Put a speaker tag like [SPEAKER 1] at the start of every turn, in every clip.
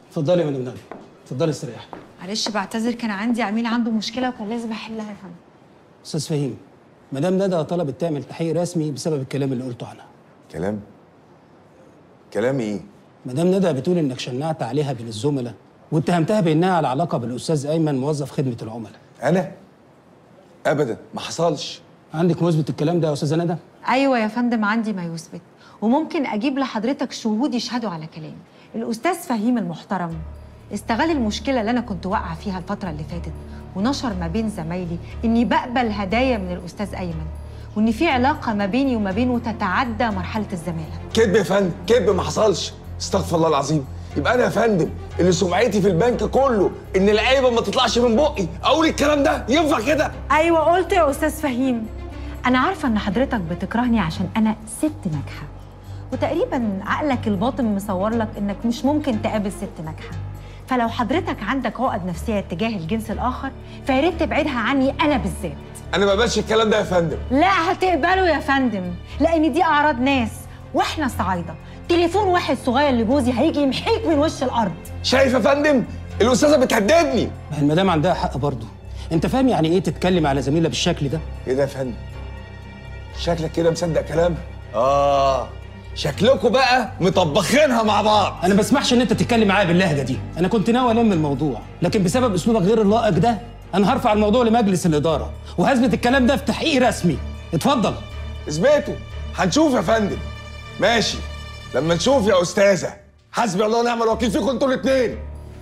[SPEAKER 1] اتفضلي يا مدام ندى اتفضلي استريحي
[SPEAKER 2] معلش بعتذر كان عندي عميل عنده مشكله وكان لازم احلها يا فندم
[SPEAKER 1] استاذ فهيم مدام ندى طلبت تعمل تحقيق رسمي بسبب الكلام اللي قلته عنها
[SPEAKER 3] كلام كلام ايه
[SPEAKER 1] مدام ندى بتقول انك شنعت عليها بين الزملاء واتهمتها بانها على علاقه بالاستاذ ايمن موظف خدمه العملاء
[SPEAKER 3] انا ابدا ما حصلش
[SPEAKER 1] عندك مثبت الكلام ده يا استاذه ندى
[SPEAKER 2] ايوه يا فندم عندي ما يثبت وممكن اجيب لحضرتك شهود يشهدوا على كلامي الاستاذ فهيم المحترم استغل المشكله اللي انا كنت واقعه فيها الفتره اللي فاتت ونشر ما بين زمايلي اني بقبل هدايا من الاستاذ ايمن وان في علاقه ما بيني وما بينه تتعدى مرحله الزماله
[SPEAKER 3] كذب يا فندم كذب ما حصلش استغفر الله العظيم يبقى انا يا فندم اللي سمعتي في البنك كله ان العيبه ما تطلعش من بقي اقول الكلام ده ينفع كده
[SPEAKER 2] ايوه قلت يا استاذ فهيم انا عارفه ان حضرتك بتكرهني عشان انا ست ناجحه وتقريبا عقلك الباطن مصور لك انك مش ممكن تقابل ست ناجحه فلو حضرتك عندك عقد نفسيه تجاه الجنس الاخر فيا ريت تبعدها عني انا بالذات
[SPEAKER 3] انا ما بقبلش الكلام ده يا فندم
[SPEAKER 2] لا هتقبله يا فندم لان دي اعراض ناس واحنا صعايده تليفون واحد صغير لجوزي هيجي يمحيك من وش الارض
[SPEAKER 3] شايف يا فندم الاستاذه بتهددني
[SPEAKER 1] ما هي المدام عندها حق برضه انت فاهم يعني ايه تتكلم على زميله بالشكل ده
[SPEAKER 3] ايه ده يا فندم شكلك كده مصدق كلامها اه شكلكم بقى مطبخينها مع بعض
[SPEAKER 1] انا ما بسمحش ان انت تتكلم معايا باللهجه دي انا كنت ناوي الم الموضوع لكن بسبب اسلوبك غير اللائق ده انا هرفع الموضوع لمجلس الاداره وهثبت الكلام ده في تحقيق رسمي اتفضل
[SPEAKER 3] اثبتوا هنشوف يا فندم ماشي لما نشوف يا استاذه حسبي الله ونعم الوكيل فيكم انتوا الاثنين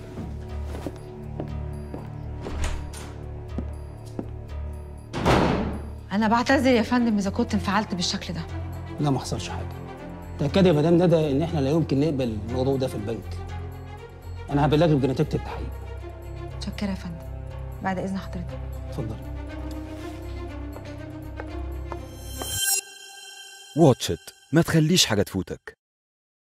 [SPEAKER 2] انا بعتذر يا فندم اذا كنت انفعلت بالشكل ده
[SPEAKER 1] لا ما حصلش حاجه تاكد يا مدام ندى ان احنا لا يمكن نقبل الموضوع ده في البنك انا هبلغك بنتيجه التحقيق
[SPEAKER 2] متشكره يا فندم بعد اذن حضرتك
[SPEAKER 1] اتفضل
[SPEAKER 4] واتش إت ما تخليش حاجة تفوتك